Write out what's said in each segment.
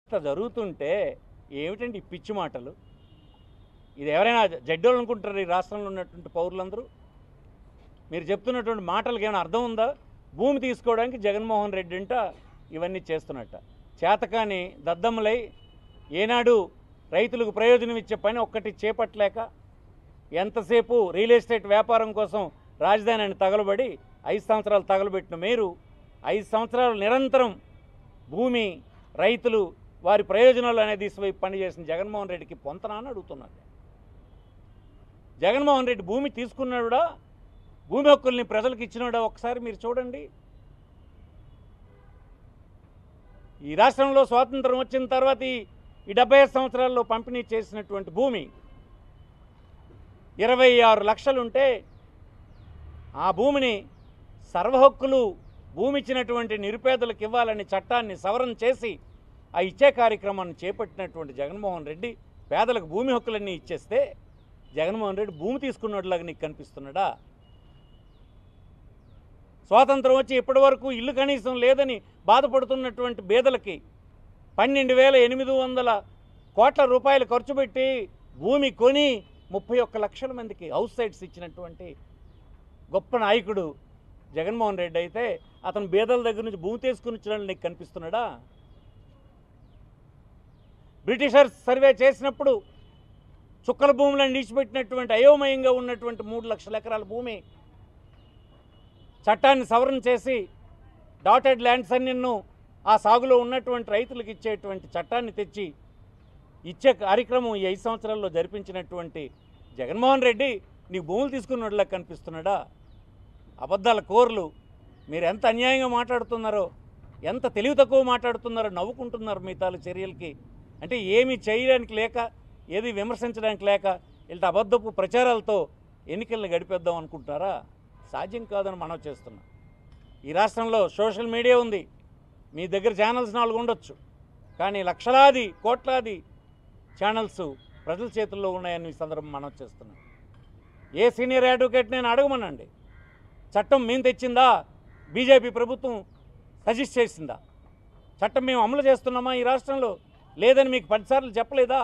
ఇంత జరుగుతుంటే ఏమిటండి ఈ పిచ్చి మాటలు ఇది ఎవరైనా జడ్డోళ్ళు అనుకుంటారు ఈ రాష్ట్రంలో ఉన్నటువంటి పౌరులందరూ మీరు చెప్తున్నటువంటి మాటలకు ఏమైనా అర్థం ఉందా భూమి తీసుకోవడానికి జగన్మోహన్ రెడ్డి అంట ఇవన్నీ చేస్తున్నట్ట చేతకాని దద్దమ్మలై ఏనాడు రైతులకు ప్రయోజనం ఇచ్చే పని ఒక్కటి చేపట్టలేక ఎంతసేపు రియల్ ఎస్టేట్ వ్యాపారం కోసం రాజధానిని తగలబడి ఐదు సంవత్సరాలు తగలబెట్టిన మీరు ఐదు సంవత్సరాలు నిరంతరం భూమి రైతులు వారి ప్రయోజనాలు అనేది దిశవైపు పనిచేసిన జగన్మోహన్ రెడ్డికి పొంతనా అని అడుగుతున్నాను జగన్మోహన్ రెడ్డి భూమి తీసుకున్నాడా భూమి హక్కుల్ని ప్రజలకు ఇచ్చినాడా ఒకసారి మీరు చూడండి ఈ రాష్ట్రంలో స్వాతంత్రం వచ్చిన తర్వాత ఈ ఈ డెబ్బై ఐదు సంవత్సరాల్లో పంపిణీ చేసినటువంటి భూమి ఇరవై ఆరు లక్షలుంటే ఆ భూమిని సర్వహక్కులు భూమి ఇచ్చినటువంటి నిరుపేదలకు ఇవ్వాలని చట్టాన్ని సవరణ చేసి ఆ ఇచ్చే కార్యక్రమాన్ని చేపట్టినటువంటి జగన్మోహన్ రెడ్డి పేదలకు భూమి హక్కులన్నీ ఇచ్చేస్తే జగన్మోహన్ రెడ్డి భూమి తీసుకున్నట్లాగా నీకు కనిపిస్తున్నాడా స్వాతంత్రం వచ్చి ఇప్పటి వరకు ఇల్లు కనీసం లేదని బాధపడుతున్నటువంటి పేదలకి పన్నెండు వేల ఎనిమిది వందల కోట్ల రూపాయలు ఖర్చు పెట్టి భూమి కొని ముప్పై ఒక్క లక్షల మందికి హౌస్ సైట్స్ ఇచ్చినటువంటి గొప్ప నాయకుడు జగన్మోహన్ రెడ్డి అయితే అతను బేదల దగ్గర నుంచి భూమి తీసుకుని వచ్చినట్లు నీకు కనిపిస్తున్నాడా బ్రిటిషర్స్ సర్వే చేసినప్పుడు చుక్కల భూములను నిడిచిపెట్టినటువంటి అయోమయంగా ఉన్నటువంటి మూడు లక్షల ఎకరాల భూమి చట్టాన్ని సవరణ చేసి డాటెడ్ ల్యాండ్స్ అన్నిన్ను ఆ సాగులో ఉన్నటువంటి రైతులకు ఇచ్చేటువంటి చట్టాన్ని తెచ్చి ఇచ్చే కార్యక్రమం ఈ ఐదు సంవత్సరాల్లో జరిపించినటువంటి జగన్మోహన్ రెడ్డి నీకు భూములు తీసుకున్నట్లా కనిపిస్తున్నాడా అబద్ధాల కోర్లు మీరు ఎంత అన్యాయంగా మాట్లాడుతున్నారో ఎంత తెలివి తక్కువ మాట్లాడుతున్నారో నవ్వుకుంటున్నారు మీ తాలూ చర్యలకి అంటే ఏమీ చేయడానికి లేక ఏది విమర్శించడానికి లేక ఇలాంటి అబద్ధపు ప్రచారాలతో ఎన్నికలను గడిపేద్దాం అనుకుంటున్నారా సాధ్యం కాదని మనం చేస్తున్నాం ఈ రాష్ట్రంలో సోషల్ మీడియా ఉంది మీ దగ్గర ఛానల్స్ నాలుగు ఉండొచ్చు కానీ లక్షలాది కోట్లాది ఛానల్స్ ప్రజల చేతుల్లో ఉన్నాయని ఈ సందర్భం మనం చేస్తున్నాం ఏ సీనియర్ అడ్వకేట్ నేను అడగమనండి చట్టం మేము తెచ్చిందా బీజేపీ ప్రభుత్వం సజెస్ట్ చేసిందా చట్టం మేము అమలు చేస్తున్నామా ఈ రాష్ట్రంలో లేదని మీకు పదిసార్లు చెప్పలేదా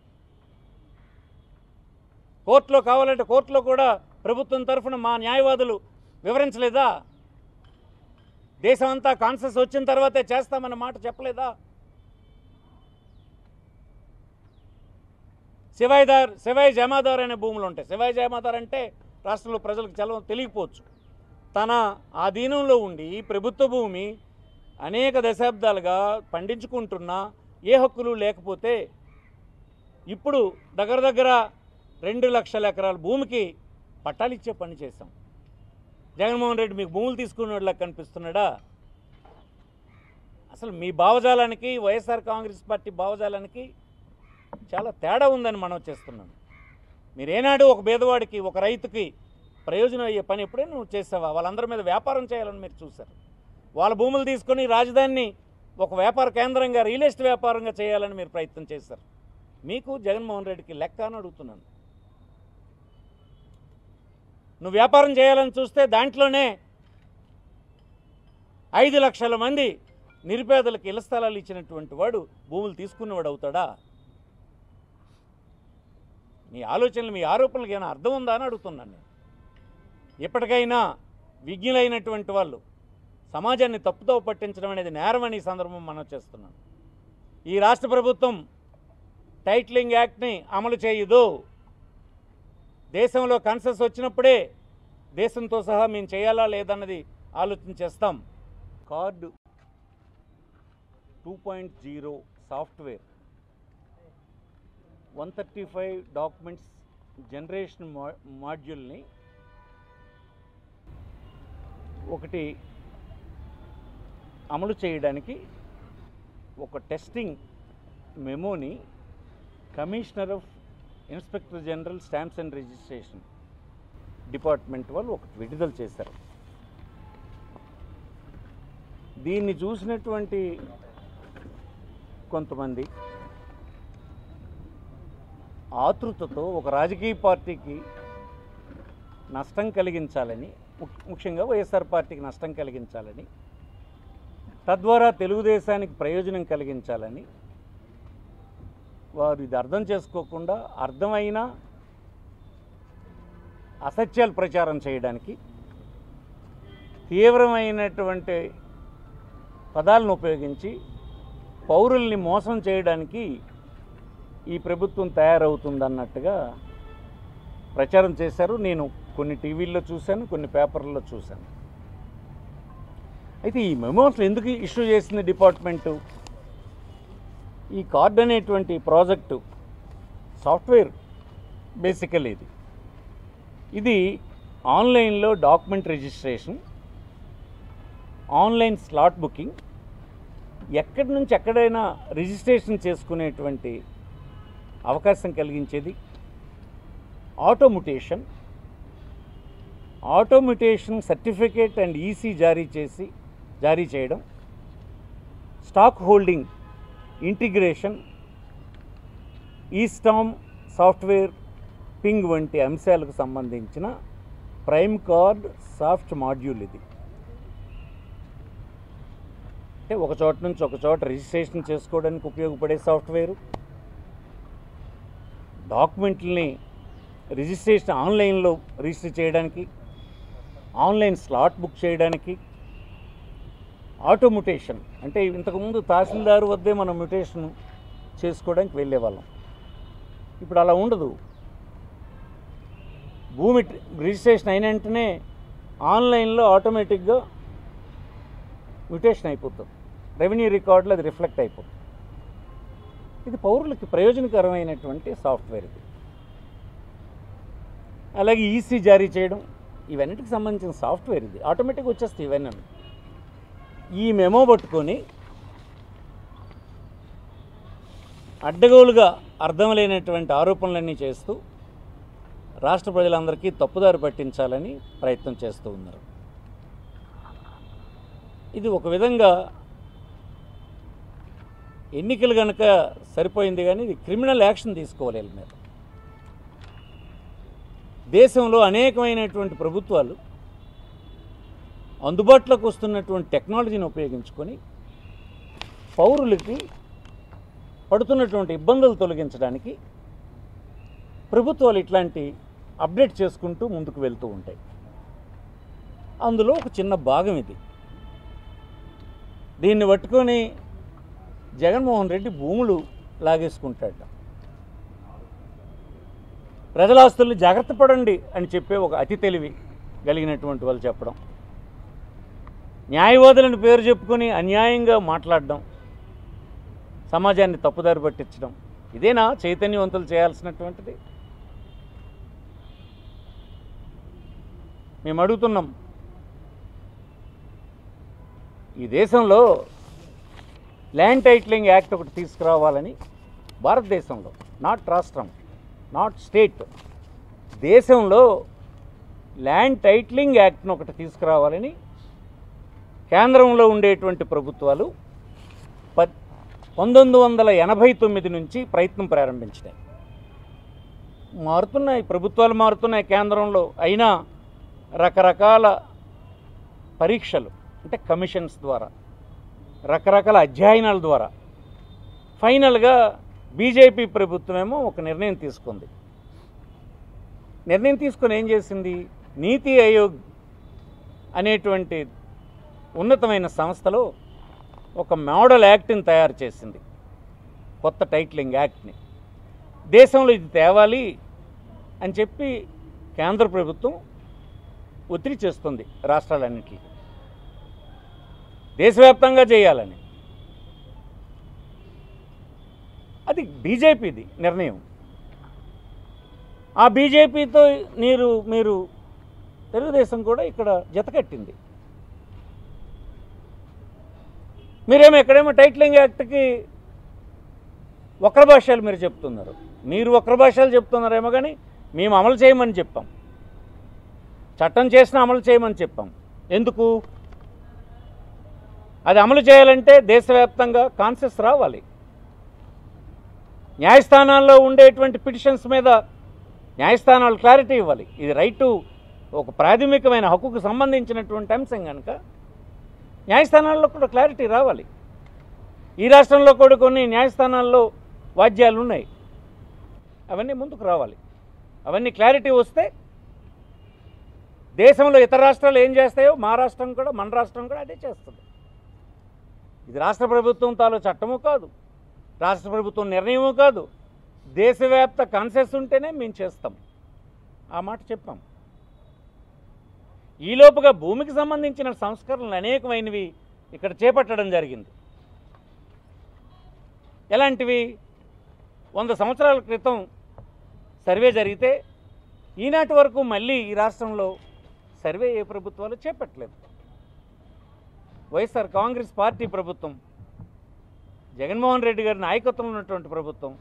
కోర్టులో కావాలంటే కోర్టులో కూడా ప్రభుత్వం తరఫున మా న్యాయవాదులు వివరించలేదా దేశం అంతా కాన్సెస్ వచ్చిన తర్వాతే చేస్తామన్న మాట చెప్పలేదా శివాయిదార్ శివాయి జమాదార్ అనే భూములు ఉంటాయి శివాయి జమాదార్ అంటే రాష్ట్రంలో ప్రజలకు చలం తెలియకపోవచ్చు తన ఆధీనంలో ఉండి ప్రభుత్వ భూమి అనేక దశాబ్దాలుగా పండించుకుంటున్నా ఏ హక్కులు లేకపోతే ఇప్పుడు దగ్గర దగ్గర రెండు లక్షల ఎకరాల భూమికి పట్టాలు ఇచ్చే పని చేశాం జగన్మోహన్ రెడ్డి మీకు భూములు తీసుకున్నట్లా కనిపిస్తున్నాడా అసలు మీ భావజాలానికి వైఎస్ఆర్ కాంగ్రెస్ పార్టీ భావజాలానికి చాలా తేడా ఉందని మనం చేస్తున్నాం మీరు ఏనాడు ఒక పేదవాడికి ఒక రైతుకి ప్రయోజనం అయ్యే పని ఎప్పుడైనా నువ్వు చేసావా వాళ్ళందరి మీద వ్యాపారం చేయాలని మీరు చూశారు వాళ్ళ భూములు తీసుకొని రాజధానిని ఒక వ్యాపార కేంద్రంగా రియల్ ఎస్టేట్ వ్యాపారంగా చేయాలని మీరు ప్రయత్నం చేశారు మీకు జగన్మోహన్ రెడ్డికి లెక్క అని అడుగుతున్నాను నువ్వు వ్యాపారం చేయాలని చూస్తే దాంట్లోనే ఐదు లక్షల మంది నిరుపేదలకు ఇళ్ల స్థలాలు ఇచ్చినటువంటి వాడు భూములు తీసుకున్నవాడు అవుతాడా మీ ఆలోచనలు మీ ఆరోపణలకు ఏమైనా అర్థం ఉందా అని అడుగుతున్నాను నేను ఎప్పటికైనా విజ్ఞులైనటువంటి వాళ్ళు సమాజాన్ని తప్పుతో పట్టించడం అనేది నేరం అని ఈ సందర్భం మనం చేస్తున్నాం ఈ రాష్ట్ర ప్రభుత్వం టైటిలింగ్ యాక్ట్ని అమలు చేయదు దేశంలో కన్సెస్ వచ్చినప్పుడే దేశంతో సహా మేము చేయాలా లేదన్నది ఆలోచన చేస్తాం card two point zero software one thirty five documents generation మా మాడ్యూల్ని ఒకటి అమలు చేయడానికి ఒక టెస్టింగ్ మెమోని commissioner of inspector general stamps and registration department వాళ్ళు ఒకటి విడుదల చేశారు దీన్ని చూసినటువంటి కొంతమంది ఆతృతతో ఒక రాజకీయ పార్టీకి నష్టం కలిగించాలని ముఖ్య- ముఖ్యంగా వైఎస్ఆర్ పార్టీకి నష్టం కలిగించాలని తద్వారా తెలుగుదేశానికి ప్రయోజనం కలిగించాలని వారు ఇది అర్థం చేసుకోకుండా అర్థమైన అసత్యాలు ప్రచారం చేయడానికి తీవ్రమైనటువంటి పదాలను ఉపయోగించి పౌరుల్ని మోసం చేయడానికి ఈ ప్రభుత్వం తయారవుతుందన్నట్టుగా ప్రచారం చేశారు నేను కొన్ని టీవీల్లో చూశాను కొన్ని పేపర్లలో చూశాను అయితే ఈ మెమోస్ ఎందుకు ఇష్యూ చేసింది డిపార్ట్మెంటు ఈ కార్డ్ అనేటువంటి ప్రాజెక్టు సాఫ్ట్వేర్ బేసికల్ ఇది ఇది ఆన్లైన్లో document registration online slot booking ఎక్కడి నుంచి ఎక్కడైనా రిజిస్ట్రేషన్ చేసుకునేటువంటి అవకాశం కలిగించేది auto mutation auto mutation certificate and EC జారీ చేసి జారీ చేయడం stock holding integration e stamp software ping వంటి అంశాలకు సంబంధించిన ప్రైమ్ కార్డ్ సాఫ్ట్ మాడ్యూల్ ఇది అంటే ఒక చోట నుంచి ఒక చోట రిజిస్ట్రేషన్ చేసుకోవడానికి ఉపయోగపడే సాఫ్ట్వేరు డాక్యుమెంట్లని రిజిస్ట్రేషన్ ఆన్లైన్లో రిజిస్టర్ చేయడానికి ఆన్లైన్ స్లాట్ బుక్ చేయడానికి ఆటోముటేషన్ అంటే ఇంతకుముందు తహసీల్దారు వద్దే మనం మ్యుటేషన్ చేసుకోవడానికి వెళ్ళేవాళ్ళం ఇప్పుడు అలా ఉండదు భూమి ట- రిజిస్ట్రేషన్ అయిన వెంటనే ఆన్లైన్లో ఆటోమేటిక్గా మ్యుటేషన్ అయిపోతుంది రెవెన్యూ రికార్డులో అది రిఫ్లెక్ట్ అయిపోతుంది ఇది పౌరులకి ప్రయోజనకరమైనటువంటి సాఫ్ట్వేర్ ఇది అలాగే ఈసీ జారీ చేయడం ఇవన్నిటికి సంబంధించిన సాఫ్ట్వేర్ ఇది ఆటోమేటిక్గా వచ్చేస్తాయి ఇవన్నీ ఈ మెమో పట్టుకొని అడ్డగోలుగా అర్థం లేనటువంటి ఆరోపణలన్నీ చేస్తూ రాష్ట్ర ప్రజలందరికీ తప్పుదారి పట్టించాలని ప్రయత్నం చేస్తూ ఉన్నారు ఇది ఒక విధంగా ఎన్నికలు కనుక సరిపోయింది కానీ ఇది క్రిమినల్ యాక్షన్ తీసుకోవాలి వీళ్ళ మీద దేశంలో అనేకమైనటువంటి ప్రభుత్వాలు అందుబాటులోకి వస్తున్నటువంటి టెక్నాలజీని ఉపయోగించుకొని పౌరులకి పడుతున్నటువంటి ఇబ్బందులు తొలగించడానికి ప్రభుత్వాలు ఇట్లాంటి అప్డేట్ చేసుకుంటూ ముందుకు వెళ్తూ ఉంటాయి అందులో ఒక చిన్న భాగం ఇది దీన్ని పట్టుకొని జగన్మోహన్ రెడ్డి భూములు లాగేసుకుంటాడు ప్రజల ఆస్తుల్ని జాగ్రత్త పడండి అని చెప్పే ఒక అతి తెలివి కలిగినటువంటి వాళ్ళు చెప్పడం న్యాయవాదులని పేరు చెప్పుకొని అన్యాయంగా మాట్లాడడం సమాజాన్ని తప్పుదారి పట్టించడం ఇదేనా చైతన్యవంతులు చేయాల్సినటువంటిది మేము అడుగుతున్నాం ఈ దేశంలో ల్యాండ్ టైటిలింగ్ యాక్ట్ ఒకటి తీసుకురావాలని భారతదేశంలో నాట్ రాష్ట్రం నాట్ స్టేట్ దేశంలో ల్యాండ్ టైటిలింగ్ యాక్ట్ను ఒకటి తీసుకురావాలని కేంద్రంలో ఉండేటువంటి ప్రభుత్వాలు ప పంతొమ్మిది వందల ఎనభై తొమ్మిది నుంచి ప్రయత్నం ప్రారంభించినాయి మారుతున్నాయి ప్రభుత్వాలు మారుతున్నాయి కేంద్రంలో అయినా రకరకాల పరీక్షలు అంటే కమిషన్స్ ద్వారా రకరకాల అధ్యయనాల ద్వారా ఫైనల్గా బీజేపీ ప్రభుత్వమేమో ఒక నిర్ణయం తీసుకుంది నిర్ణయం తీసుకొని ఏం చేసింది నీతి ఆయోగ్ అనేటువంటి ఉన్నతమైన సంస్థలో ఒక మోడల్ యాక్ట్ని తయారు చేసింది కొత్త టైటిలింగ్ యాక్ట్ని దేశంలో ఇది తేవాలి అని చెప్పి కేంద్ర ప్రభుత్వం ఒత్తిడి చేస్తుంది రాష్ట్రాలన్నిటికీ దేశవ్యాప్తంగా చేయాలని అది బీజేపీది నిర్ణయం ఆ బీజేపీతో మీరు మీరు తెలుగుదేశం కూడా ఇక్కడ జతకట్టింది మీరేమో ఎక్కడేమో టైటిలింగ్ యాక్ట్కి వక్ర భాషలు మీరు చెప్తున్నారు మీరు వక్ర భాషలు చెప్తున్నారేమో కానీ మేము అమలు చేయమని చెప్పాం చట్టం చేసిన అమలు చేయమని చెప్పాం ఎందుకు అది అమలు చేయాలంటే దేశవ్యాప్తంగా కాన్సెస్ రావాలి న్యాయస్థానాల్లో ఉండేటువంటి పిటిషన్స్ మీద న్యాయస్థానాలు క్లారిటీ ఇవ్వాలి ఇది రైట్ ఒక ప్రాథమికమైన హక్కుకు సంబంధించినటువంటి అంశం కనుక న్యాయస్థానాల్లో కూడా క్లారిటీ రావాలి ఈ రాష్ట్రంలో కూడా కొన్ని న్యాయస్థానాల్లో వాద్యాలు ఉన్నాయి అవన్నీ ముందుకు రావాలి అవన్నీ క్లారిటీ వస్తే దేశంలో ఇతర రాష్ట్రాలు ఏం చేస్తాయో మా రాష్ట్రం కూడా మన రాష్ట్రం కూడా అదే చేస్తుంది ఇది రాష్ట్ర ప్రభుత్వం తాలూ చట్టము కాదు రాష్ట్ర ప్రభుత్వం నిర్ణయము కాదు దేశవ్యాప్త కాన్సెస్ ఉంటేనే మేము చేస్తాం ఆ మాట చెప్పాం ఈలోపుగా భూమికి సంబంధించిన సంస్కరణలు అనేకమైనవి ఇక్కడ చేపట్టడం జరిగింది ఎలాంటివి వంద సంవత్సరాల క్రితం సర్వే జరిగితే ఈనాటి వరకు మళ్ళీ ఈ రాష్ట్రంలో సర్వే ఏ ప్రభుత్వాలు చేపట్టలేదు వైఎస్ఆర్ కాంగ్రెస్ పార్టీ ప్రభుత్వం జగన్మోహన్ రెడ్డి గారి నాయకత్వంలో ఉన్నటువంటి ప్రభుత్వం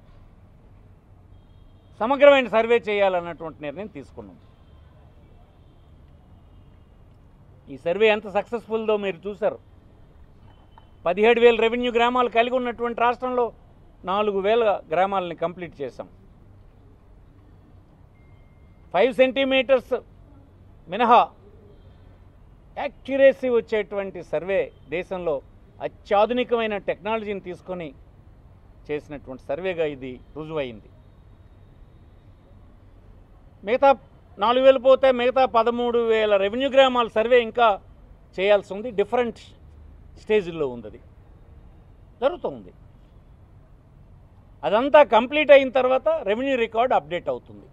సమగ్రమైన సర్వే చేయాలన్నటువంటి నిర్ణయం తీసుకున్నాం ఈ సర్వే ఎంత సక్సెస్ఫుల్దో మీరు చూశారు పదిహేడు వేల రెవెన్యూ గ్రామాలు కలిగి ఉన్నటువంటి రాష్ట్రంలో నాలుగు వేల గ్రామాలని కంప్లీట్ చేశాం ఫైవ్ సెంటీమీటర్స్ మినహా యాక్యురేసీ వచ్చేటువంటి సర్వే దేశంలో అత్యాధునికమైన టెక్నాలజీని తీసుకొని చేసినటువంటి సర్వేగా ఇది రుజువైంది మిగతా నాలుగు వేలు పోతే మిగతా పదమూడు వేల రెవెన్యూ గ్రామాల సర్వే ఇంకా చేయాల్సి ఉంది డిఫరెంట్ స్టేజ్లో ఉంది అది జరుగుతుంది అదంతా కంప్లీట్ అయిన తర్వాత రెవెన్యూ రికార్డ్ అప్డేట్ అవుతుంది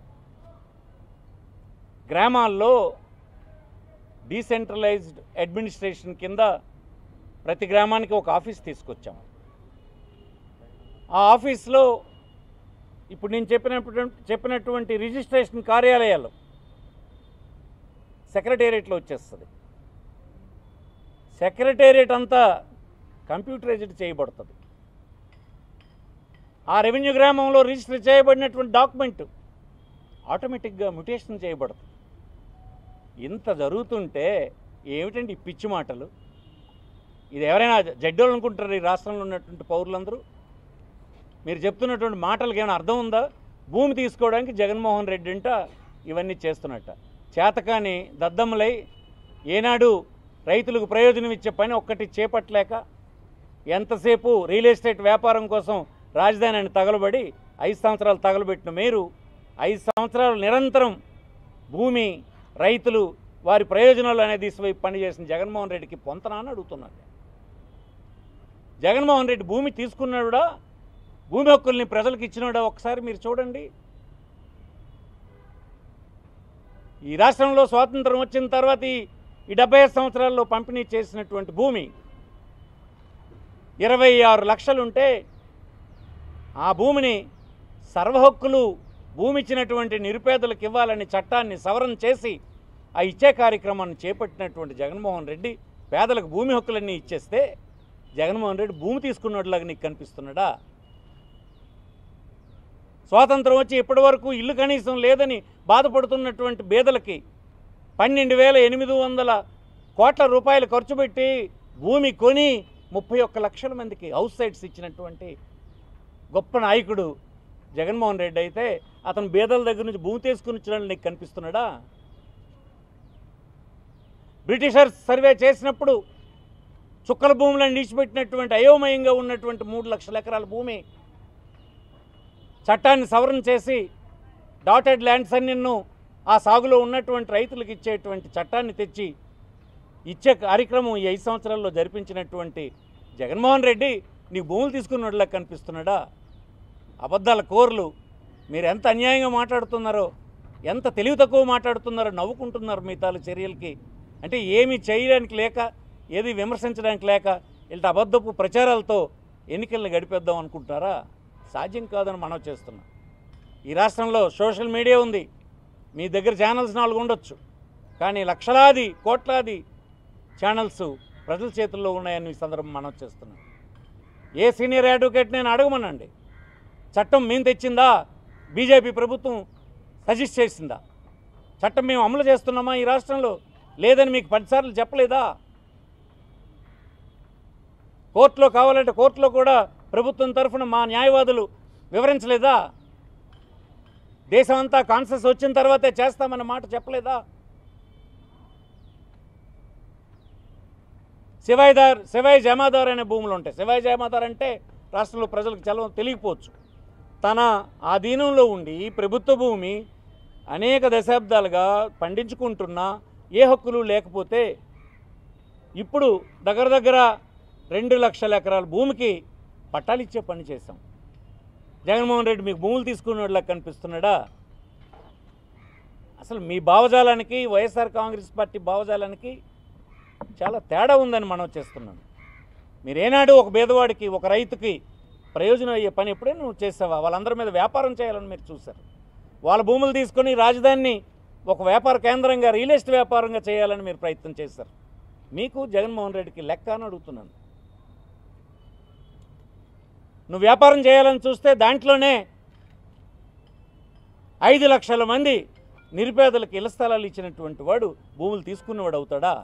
గ్రామాల్లో డీసెంట్రలైజ్డ్ అడ్మినిస్ట్రేషన్ కింద ప్రతి గ్రామానికి ఒక ఆఫీస్ తీసుకొచ్చాం ఆ ఆఫీస్లో ఇప్పుడు నేను చెప్పినప్పుడు చెప్పినటువంటి రిజిస్ట్రేషన్ కార్యాలయాలు సెక్రటేరియట్లో వచ్చేస్తుంది సెక్రటేరియట్ అంతా కంప్యూటరైజ్డ్ చేయబడుతుంది ఆ రెవెన్యూ గ్రామంలో రిజిస్టర్ చేయబడినటువంటి డాక్యుమెంట్ ఆటోమేటిక్గా మ్యుటేషన్ చేయబడుతుంది ఇంత జరుగుతుంటే ఏమిటండి ఈ పిచ్చి మాటలు ఇది ఎవరైనా జడ్డోళ్ళు అనుకుంటారు ఈ రాష్ట్రంలో ఉన్నటువంటి పౌరులందరూ మీరు చెప్తున్నటువంటి మాటలకు ఏమైనా అర్థం ఉందా భూమి తీసుకోవడానికి జగన్మోహన్ రెడ్డి అంట ఇవన్నీ చేస్తున్నట్ట చేతకాని దద్దమ్మలై ఏనాడు రైతులకు ప్రయోజనం ఇచ్చే పని ఒక్కటి చేపట్టలేక ఎంతసేపు రియల్ ఎస్టేట్ వ్యాపారం కోసం రాజధానిని తగలబడి ఐదు సంవత్సరాలు తగలబెట్టిన మీరు ఐదు సంవత్సరాలు నిరంతరం భూమి రైతులు వారి ప్రయోజనాలు అనేది దిశవైపు పనిచేసిన జగన్మోహన్ రెడ్డికి పొంతనా అని అడుగుతున్నాను జగన్మోహన్ రెడ్డి భూమి తీసుకున్నాడా భూమి హక్కుల్ని ప్రజలకు ఇచ్చినాడా ఒకసారి మీరు చూడండి ఈ రాష్ట్రంలో స్వాతంత్రం వచ్చిన తర్వాత ఈ ఈ డెబ్బై ఐదు సంవత్సరాల్లో పంపిణీ చేసినటువంటి భూమి ఇరవై ఆరు లక్షలుంటే ఆ భూమిని సర్వహక్కులు భూమి ఇచ్చినటువంటి నిరుపేదలకు ఇవ్వాలని చట్టాన్ని సవరణ చేసి ఆ ఇచ్చే కార్యక్రమాన్ని చేపట్టినటువంటి జగన్మోహన్ రెడ్డి పేదలకు భూమి హక్కులన్నీ ఇచ్చేస్తే జగన్మోహన్ రెడ్డి భూమి తీసుకున్నట్లాగా నీకు కనిపిస్తున్నాడా స్వాతంత్రం వచ్చి ఇప్పటి వరకు ఇల్లు కనీసం లేదని బాధపడుతున్నటువంటి పేదలకి పన్నెండు వేల ఎనిమిది వందల కోట్ల రూపాయలు ఖర్చు పెట్టి భూమి కొని ముప్పై ఒక్క లక్షల మందికి హౌస్ సైట్స్ ఇచ్చినటువంటి గొప్ప నాయకుడు జగన్మోహన్ రెడ్డి అయితే అతను బేదల దగ్గర నుంచి భూమి తీసుకుని వచ్చినట్లు నీకు కనిపిస్తున్నాడా బ్రిటిషర్స్ సర్వే చేసినప్పుడు చుక్కల భూములను నిలిచిపెట్టినటువంటి అయోమయంగా ఉన్నటువంటి మూడు లక్షల ఎకరాల భూమి చట్టాన్ని సవరణ చేసి డాటెడ్ ల్యాండ్స్ అన్నిన్ను ఆ సాగులో ఉన్నటువంటి రైతులకు ఇచ్చేటువంటి చట్టాన్ని తెచ్చి ఇచ్చే కార్యక్రమం ఈ ఐదు సంవత్సరాల్లో జరిపించినటువంటి జగన్మోహన్ రెడ్డి నీకు భూములు తీసుకున్నట్లా కనిపిస్తున్నాడా అబద్ధాల కోర్లు మీరు ఎంత అన్యాయంగా మాట్లాడుతున్నారో ఎంత తెలివి తక్కువ మాట్లాడుతున్నారో నవ్వుకుంటున్నారు మీ తాలూ చర్యలకి అంటే ఏమీ చేయడానికి లేక ఏది విమర్శించడానికి లేక ఇలాంటి అబద్ధపు ప్రచారాలతో ఎన్నికలను గడిపేద్దాం అనుకుంటున్నారా సాధ్యం కాదని మనం చేస్తున్నాం ఈ రాష్ట్రంలో సోషల్ మీడియా ఉంది మీ దగ్గర ఛానల్స్ నాలుగు ఉండొచ్చు కానీ లక్షలాది కోట్లాది ఛానల్స్ ప్రజల చేతుల్లో ఉన్నాయని ఈ సందర్భం మనం చేస్తున్నాం ఏ సీనియర్ అడ్వకేట్ నేను అడగమనండి చట్టం మేము తెచ్చిందా బీజేపీ ప్రభుత్వం సజెస్ట్ చేసిందా చట్టం మేము అమలు చేస్తున్నామా ఈ రాష్ట్రంలో లేదని మీకు పదిసార్లు చెప్పలేదా కోర్టులో కావాలంటే కోర్టులో కూడా ప్రభుత్వం తరఫున మా న్యాయవాదులు వివరించలేదా దేశం అంతా కాన్సెస్ వచ్చిన తర్వాతే చేస్తామన్న మాట చెప్పలేదా శివాయిదార్ శివాయి జమాదార్ అనే భూములు ఉంటాయి శివాయి జమాదార్ అంటే రాష్ట్రంలో ప్రజలకు చలం తెలియకపోవచ్చు తన ఆధీనంలో ఉండి ప్రభుత్వ భూమి అనేక దశాబ్దాలుగా పండించుకుంటున్నా ఏ హక్కులు లేకపోతే ఇప్పుడు దగ్గర దగ్గర రెండు లక్షల ఎకరాల భూమికి పట్టాలు ఇచ్చే పని చేశాం జగన్మోహన్ రెడ్డి మీకు భూములు తీసుకున్నట్లా కనిపిస్తున్నాడా అసలు మీ భావజాలానికి వైఎస్ఆర్ కాంగ్రెస్ పార్టీ భావజాలానికి చాలా తేడా ఉందని మనం చేస్తున్నాం మీరు ఏనాడు ఒక పేదవాడికి ఒక రైతుకి ప్రయోజనం అయ్యే పని ఎప్పుడైనా నువ్వు చేసావా వాళ్ళందరి మీద వ్యాపారం చేయాలని మీరు చూశారు వాళ్ళ భూములు తీసుకొని రాజధానిని ఒక వ్యాపార కేంద్రంగా రియల్ ఎస్టేట్ వ్యాపారంగా చేయాలని మీరు ప్రయత్నం చేశారు మీకు జగన్మోహన్ రెడ్డికి లెక్క అని అడుగుతున్నాను నువ్వు వ్యాపారం చేయాలని చూస్తే దాంట్లోనే ఐదు లక్షల మంది నిరుపేదలకు ఇళ్ల స్థలాలు ఇచ్చినటువంటి వాడు భూములు తీసుకున్నవాడు అవుతాడా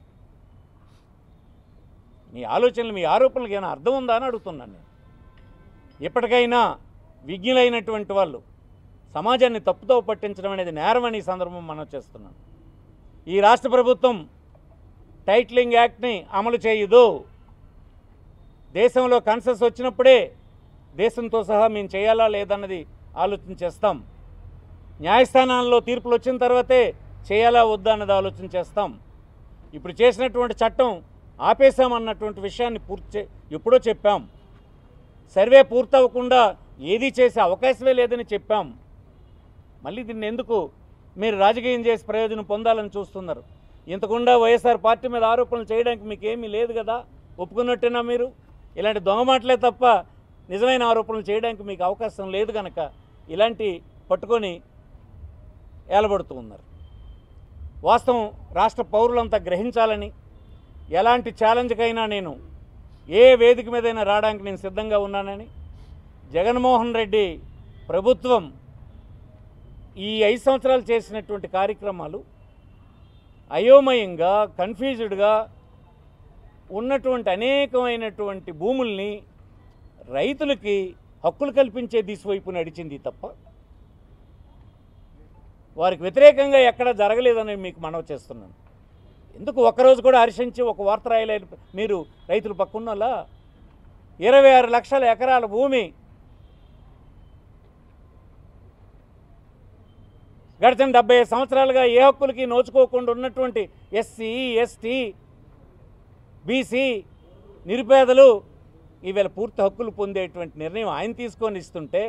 మీ ఆలోచనలు మీ ఆరోపణలకు ఏమైనా అర్థం ఉందా అని అడుగుతున్నాను నేను ఎప్పటికైనా విజ్ఞులైనటువంటి వాళ్ళు సమాజాన్ని తప్పుతో పట్టించడం అనేది నేరమని ఈ సందర్భం మనం చేస్తున్నాం ఈ రాష్ట్ర ప్రభుత్వం టైట్లింగ్ యాక్ట్ని అమలు చేయదు దేశంలో కన్సెస్ వచ్చినప్పుడే దేశంతో సహా మేము చేయాలా లేదన్నది ఆలోచన చేస్తాం న్యాయస్థానాల్లో తీర్పులు వచ్చిన తర్వాతే చేయాలా వద్దా అన్నది ఆలోచన చేస్తాం ఇప్పుడు చేసినటువంటి చట్టం ఆపేశామన్నటువంటి విషయాన్ని పూర్తి చే- ఎప్పుడో చెప్పాం సర్వే పూర్తవ్వకుండా ఏదీ చేసే అవకాశమే లేదని చెప్పాం మళ్ళీ దీన్ని ఎందుకు మీరు రాజకీయం చేసి ప్రయోజనం పొందాలని చూస్తున్నారు ఇంతకుండా వైఎస్ఆర్ పార్టీ మీద ఆరోపణలు చేయడానికి మీకు ఏమీ లేదు కదా ఒప్పుకున్నట్టేనా మీరు ఇలాంటి దొంగ మాటలే తప్ప నిజమైన ఆరోపణలు చేయడానికి మీకు అవకాశం లేదు కనుక ఇలాంటి పట్టుకొని ఏలబడుతూ ఉన్నారు వాస్తవం రాష్ట్ర పౌరులంతా గ్రహించాలని ఎలాంటి ఛాలెంజ్కైనా నేను ఏ వేదిక మీదైనా రావడానికి నేను సిద్ధంగా ఉన్నానని జగన్మోహన్ రెడ్డి ప్రభుత్వం ఈ ఐదు సంవత్సరాలు చేసినటువంటి కార్యక్రమాలు అయోమయంగా కన్ఫ్యూజ్డ్గా ఉన్నటువంటి అనేకమైనటువంటి భూముల్ని రైతులకి హక్కులు కల్పించే దిశ వైపు నడిచింది తప్ప వారికి వ్యతిరేకంగా ఎక్కడ జరగలేదని మీకు మనవి చేస్తున్నాను ఎందుకు ఒక్కరోజు కూడా హర్షించి ఒక వార్త రాయలేరు మీరు రైతులు పక్కున్నలా ఇరవై ఆరు లక్షల ఎకరాల భూమి గడిచిన డెబ్బై ఐదు సంవత్సరాలుగా ఏ హక్కులకి నోచుకోకుండా ఉన్నటువంటి ఎస్సీ ఎస్టీ బీసీ నిరుపేదలు ఈవేళ పూర్తి హక్కులు పొందేటువంటి నిర్ణయం ఆయన తీసుకొని ఇస్తుంటే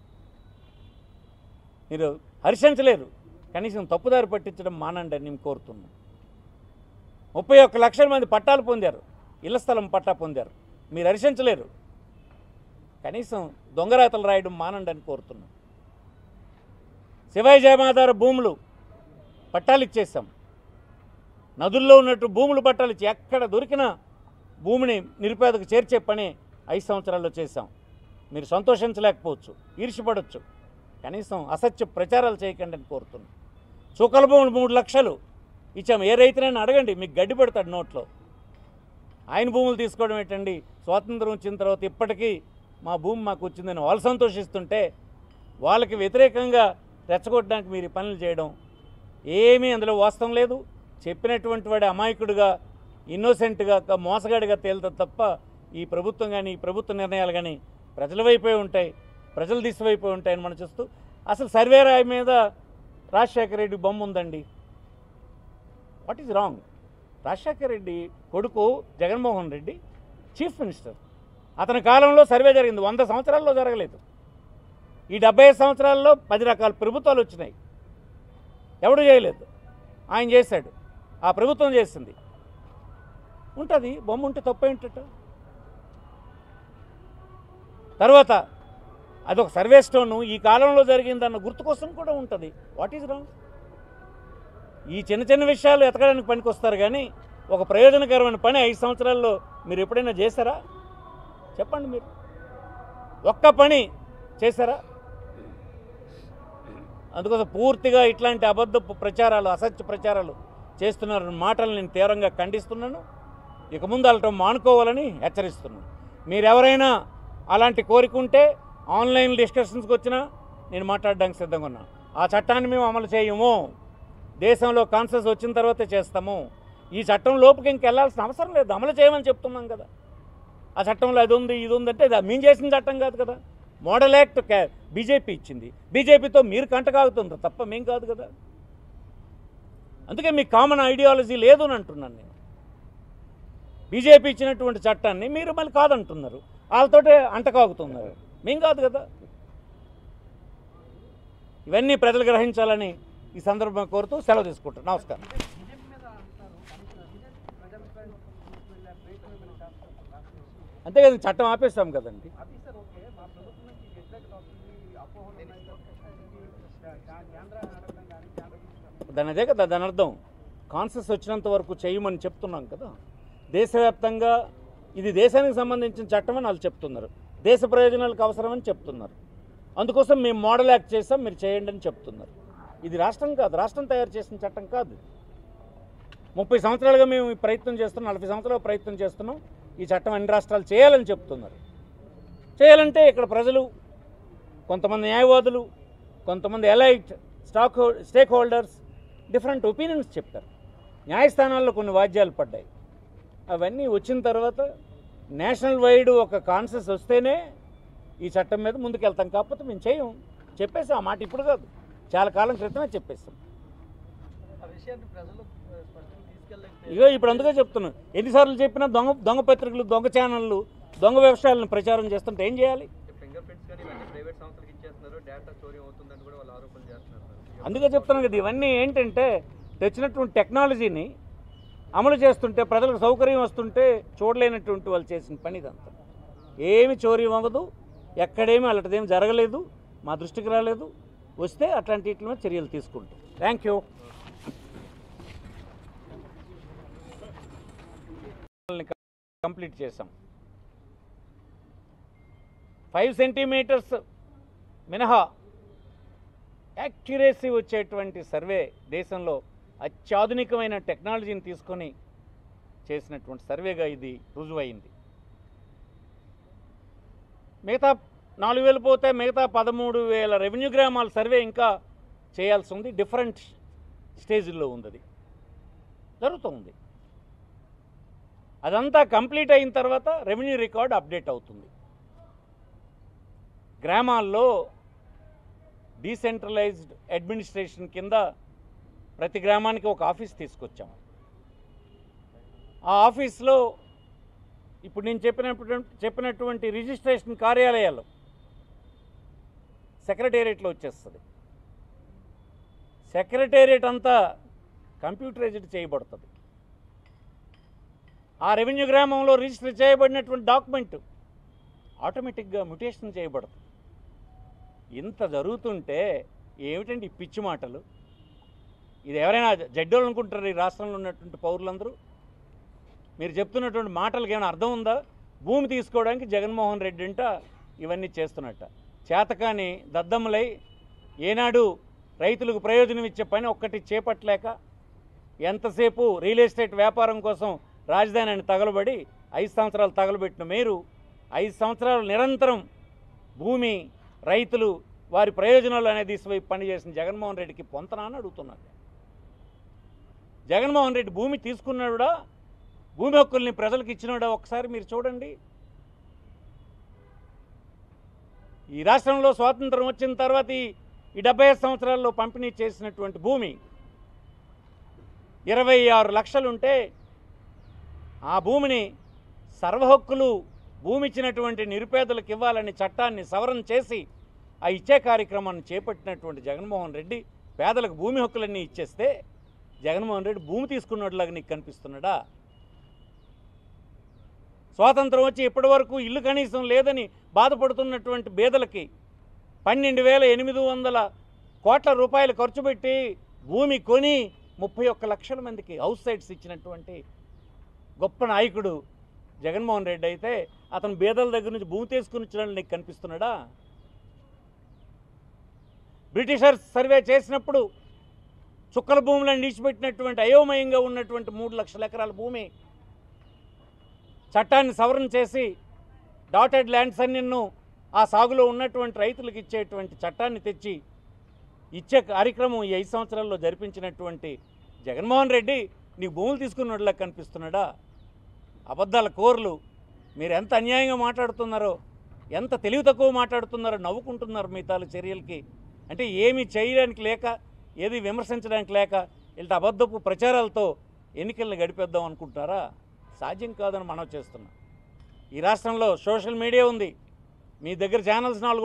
మీరు హర్షించలేరు కనీసం తప్పుదారి పట్టించడం మానండి అని నేను కోరుతున్నాను ముప్పై ఒక్క లక్షల మంది పట్టాలు పొందారు ఇళ్ల స్థలం పట్టా పొందారు మీరు హర్షించలేరు కనీసం దొంగరాతలు రాయడం మానండి అని కోరుతున్నాను శివాయి జయమాధార భూములు పట్టాలు ఇచ్చేసాం నదుల్లో ఉన్నట్టు భూములు పట్టాలు ఇచ్చి ఎక్కడ దొరికినా భూమిని నిరుపేదకు చేర్చే పని ఐదు సంవత్సరాల్లో చేశాం మీరు సంతోషించలేకపోవచ్చు ఈర్ష్యపడవచ్చు కనీసం అసత్య ప్రచారాలు చేయకండి అని కోరుతున్నాను చుక్కల భూములు మూడు లక్షలు ఇచ్చాం ఏ రైతునైనా అడగండి మీకు గడ్డి పెడతాడు నోట్లో ఆయన భూములు తీసుకోవడం ఏంటండి స్వాతంత్రం వచ్చిన తర్వాత ఇప్పటికీ మా భూమి మాకు వచ్చిందని వాళ్ళు సంతోషిస్తుంటే వాళ్ళకి వ్యతిరేకంగా రెచ్చగొట్టడానికి మీరు ఈ పనులు చేయడం ఏమీ అందులో వాస్తవం లేదు చెప్పినటువంటి వాడి అమాయకుడిగా ఇన్నోసెంట్గా క- మోసగాడిగా తేలుతుంది తప్ప ఈ ప్రభుత్వం కానీ ఈ ప్రభుత్వ నిర్ణయాలు కానీ ప్రజల వైపే ఉంటాయి ప్రజల దిశ వైపే ఉంటాయని మనం చూస్తూ అసలు సర్వే రాయి మీద రాజశేఖర రెడ్డి బొమ్మ ఉందండి what is wrong Rajasekhara Reddy కొడుకు జగన్మోహన్ రెడ్డి చీఫ్ మినిస్టర్ అతని కాలంలో సర్వే జరిగింది వంద సంవత్సరాల్లో జరగలేదు ఈ డెబ్బై ఐదు సంవత్సరాల్లో పది రకాల ప్రభుత్వాలు వచ్చినాయి ఎవడు చేయలేదు ఆయన చేశాడు ఆ ప్రభుత్వం చేసింది ఉంటుంది బొమ్మ ఉంటే తప్పేంటట తర్వాత అదొక సర్వే స్టోను ఈ కాలంలో జరిగిందన్న గుర్తు కోసం కూడా ఉంటుంది వాట్ ఈజ్ రాంగ్ ఈ చిన్న చిన్న విషయాలు ఎతకడానికి పనికొస్తారు కానీ ఒక ప్రయోజనకరమైన పని ఐదు సంవత్సరాల్లో మీరు ఎప్పుడైనా చేశారా చెప్పండి మీరు ఒక్క పని చేశారా అందుకోసం పూర్తిగా ఇట్లాంటి అబద్ధపు ప్రచారాలు అసత్య ప్రచారాలు చేస్తున్న మాటలు నేను తీవ్రంగా ఖండిస్తున్నాను ఇక ముందు వెళ్ళటం మానుకోవాలని హెచ్చరిస్తున్నాను మీరెవరైనా అలాంటి కోరిక ఉంటే ఆన్లైన్ డిస్కషన్స్కి వచ్చినా నేను మాట్లాడడానికి సిద్ధంగా ఉన్నాను ఆ చట్టాన్ని మేము అమలు చేయము దేశంలో కాన్సెస్ వచ్చిన తర్వాతే చేస్తాము ఈ చట్టం లోపుకి ఇంకెళ్లాల్సిన అవసరం లేదు అమలు చేయమని చెప్తున్నాం కదా ఆ చట్టంలో అది ఉంది ఇది ఉంది అంటే అది మేము చేసిన చట్టం కాదు కదా మోడల్ యాక్ట్ క్యా- బీజేపీ ఇచ్చింది బీజేపీతో మీరు కంటకాగుతుంది తప్ప మేం కాదు కదా అందుకే మీకు కామన్ ఐడియాలజీ లేదు అని అంటున్నాను నేను బీజేపీ ఇచ్చినటువంటి చట్టాన్ని మీరు మళ్ళీ కాదంటున్నారు వాళ్ళతోటే అంటకాగుతున్నారు మేం కాదు కదా ఇవన్నీ ప్రజలు గ్రహించాలని ఈ సందర్భంగా కోరుతూ సెలవు తీసుకుంటాను నమస్కారం బీజేపీ మీద అంటారు కమిషన్ ప్రజాభిప్రాయం తీసుకువెళ్ళే ప్రయత్నం ఏమైనా చేస్తారు రాష్ట్రం నుంచి? అంతే కదా చట్టం ఆపేస్తాం కదండి అది సార్ ఓకే మా ప్రభుత్వం నుంచి వ్యతిరేకత వస్తుంది అపోహలు ఉన్నాయి దా- కేంద్రాన్ని అడగడం కానీ కేంద్ర తీసుకురావడం దాని అదే కదా దాని అర్థం కాన్సెస్ వచ్చినంత వరకు చేయమని చెప్తున్నాం కదా దేశవ్యాప్తంగా ఇది దేశానికి సంబంధించిన చట్టం అని వాళ్ళు చెప్తున్నారు దేశ ప్రయోజనాలకు అవసరమని చెప్తున్నారు అందుకోసం మేము మోడల్ యాక్ట్ చేస్తాం మీరు చేయండి అని చెప్తున్నారు ఇది రాష్ట్రం కాదు రాష్ట్రం తయారు చేసిన చట్టం కాదు ముప్పై సంవత్సరాలుగా మేము ఈ ప్రయత్నం చేస్తున్నాం నలభై సంవత్సరాలు ప్రయత్నం చేస్తున్నాం ఈ చట్టం అన్ని రాష్ట్రాలు చేయాలని చెప్తున్నారు చేయాలంటే ఇక్కడ ప్రజలు కొంతమంది న్యాయవాదులు కొంతమంది elite stock hole stakeholders different opinions చెప్పారు న్యాయస్థానాల్లో కొన్ని వాద్యాలు పడ్డాయి అవన్నీ వచ్చిన తర్వాత నేషనల్ వైడ్ ఒక కాన్సెస్ వస్తేనే ఈ చట్టం మీద ముందుకెళ్తాం కాకపోతే మేము చేయం చెప్పేసాం ఆ మాట ఇప్పుడు కాదు చాలా కాలం క్రితమే చెప్పేస్తాం ఆ విషయాన్ని ప్రజలు ఆ, స్పష్టంగా తీసుకెళ్ళలేకపోతే ఇగో ఇప్పుడు అందుకే చెప్తున్నాను ఎన్నిసార్లు చెప్పినా దొంగ దొంగ పత్రికలు దొంగ ఛానళ్ళు దొంగ వ్యవసాయాలను ప్రచారం చేస్తుంటే ఏం చేయాలి ఫింగర్ ప్రింట్స్ కానీ ఇవన్నీ ప్రైవేట్ సంస్థలకు ఇచ్చేస్తున్నారు డేటా చోరీ అవుతుందని కూడా వాళ్ళు ఆరోపణలు చేస్తున్నారు సార్. అందుకే చెప్తున్నాను కదా ఇవన్నీ ఏంటంటే తెచ్చినటువంటి టెక్నాలజీని అమలు చేస్తుంటే ప్రజలకు సౌకర్యం వస్తుంటే చూడలేనటువంటి వాళ్ళు చేసిన పని ఇదంతా ఏమి చోరీ అవ్వదు ఎక్కడేమీ అలాంటిదేమి జరగలేదు మా దృష్టికి రాలేదు వస్తే అట్లాంటి వీటి మీద చర్యలు తీసుకుంటాం థ్యాంక్ యూ కంప్లీట్ చేసాం ఫైవ్ సెంటీమీటర్స్ మినహా యాక్యురేసీ వచ్చేటువంటి సర్వే దేశంలో అత్యాధునికమైన టెక్నాలజీని తీసుకొని చేసినటువంటి సర్వేగా ఇది రుజువైంది మిగతా నాలుగు వేలు పోతే మిగతా పదమూడు వేల రెవెన్యూ గ్రామాల సర్వే ఇంకా చేయాల్సి ఉంది డిఫరెంట్ స్టేజ్లో ఉంది అది జరుగుతుంది అదంతా కంప్లీట్ అయిన తర్వాత రెవెన్యూ రికార్డ్ అప్డేట్ అవుతుంది గ్రామాల్లో డీసెంట్రలైజ్డ్ అడ్మినిస్ట్రేషన్ కింద ప్రతి గ్రామానికి ఒక ఆఫీస్ తీసుకొచ్చాం ఆ ఆఫీస్లో ఇప్పుడు నేను చెప్పినప్పుడు చెప్పినటువంటి రిజిస్ట్రేషన్ కార్యాలయాలు సెక్రటేరియట్లో వచ్చేస్తుంది సెక్రటేరియట్ అంతా కంప్యూటరైజ్డ్ చేయబడుతుంది ఆ రెవెన్యూ గ్రామంలో రిజిస్టర్ చేయబడినటువంటి డాక్యుమెంట్ ఆటోమేటిక్గా మ్యుటేషన్ చేయబడుతుంది ఇంత జరుగుతుంటే ఏమిటండి ఈ పిచ్చి మాటలు ఇది ఎవరైనా జడ్డోళ్ళు అనుకుంటారు ఈ రాష్ట్రంలో ఉన్నటువంటి పౌరులందరూ మీరు చెప్తున్నటువంటి మాటలకు ఏమైనా అర్థం ఉందా భూమి తీసుకోవడానికి జగన్మోహన్ రెడ్డి అంట ఇవన్నీ చేస్తున్నట్ట చేతకాని దద్దమ్మలై ఏనాడు రైతులకు ప్రయోజనం ఇచ్చే పని ఒక్కటి చేపట్టలేక ఎంతసేపు రియల్ ఎస్టేట్ వ్యాపారం కోసం రాజధానిని తగలబడి ఐదు సంవత్సరాలు తగలబెట్టిన మీరు ఐదు సంవత్సరాలు నిరంతరం భూమి రైతులు వారి ప్రయోజనాలు అనేది దిశవైపు పనిచేసిన జగన్మోహన్ రెడ్డికి పొంతనా అని అడుగుతున్నాను జగన్మోహన్ రెడ్డి భూమి తీసుకున్నాడా భూమి హక్కుల్ని ప్రజలకు ఇచ్చినాడా ఒకసారి మీరు చూడండి ఈ రాష్ట్రంలో స్వాతంత్రం వచ్చిన తర్వాత ఈ ఈ డెబ్బై ఐదు సంవత్సరాల్లో పంపిణీ చేసినటువంటి భూమి ఇరవై ఆరు లక్షలుంటే ఆ భూమిని సర్వహక్కులు భూమి ఇచ్చినటువంటి నిరుపేదలకు ఇవ్వాలని చట్టాన్ని సవరణ చేసి ఆ ఇచ్చే కార్యక్రమాన్ని చేపట్టినటువంటి జగన్మోహన్ రెడ్డి పేదలకు భూమి హక్కులన్నీ ఇచ్చేస్తే జగన్మోహన్ రెడ్డి భూమి తీసుకున్నట్లాగా నీకు కనిపిస్తున్నాడా స్వాతంత్రం వచ్చి ఇప్పటి వరకు ఇల్లు కనీసం లేదని బాధపడుతున్నటువంటి పేదలకి పన్నెండు వేల ఎనిమిది వందల కోట్ల రూపాయలు ఖర్చు పెట్టి భూమి కొని ముప్పై ఒక్క లక్షల మందికి హౌస్ సైట్స్ ఇచ్చినటువంటి గొప్ప నాయకుడు జగన్మోహన్ రెడ్డి అయితే అతను బేదల దగ్గర నుంచి భూమి తీసుకుని వచ్చినట్లు నీకు కనిపిస్తున్నాడా బ్రిటిషర్స్ సర్వే చేసినప్పుడు చుక్కల భూములను నిలిచిపెట్టినటువంటి అయోమయంగా ఉన్నటువంటి మూడు లక్షల ఎకరాల భూమి చట్టాన్ని సవరణ చేసి డాటెడ్ ల్యాండ్స్ అన్నిన్ను ఆ సాగులో ఉన్నటువంటి రైతులకు ఇచ్చేటువంటి చట్టాన్ని తెచ్చి ఇచ్చే కార్యక్రమం ఈ ఐదు సంవత్సరాల్లో జరిపించినటువంటి జగన్మోహన్ రెడ్డి నీకు భూములు తీసుకున్నట్లా కనిపిస్తున్నాడా అబద్ధాల కోర్లు మీరు ఎంత అన్యాయంగా మాట్లాడుతున్నారో ఎంత తెలివి తక్కువ మాట్లాడుతున్నారో నవ్వుకుంటున్నారు మీ తాలూ చర్యలకి అంటే ఏమి చేయడానికి లేక ఏది విమర్శించడానికి లేక ఇలాంటి అబద్ధపు ప్రచారాలతో ఎన్నికలను గడిపేద్దాం అనుకుంటున్నారా సాధ్యం కాదని మనం చేస్తున్నాం ఈ రాష్ట్రంలో సోషల్ మీడియా ఉంది మీ దగ్గర ఛానల్స్ నాలుగు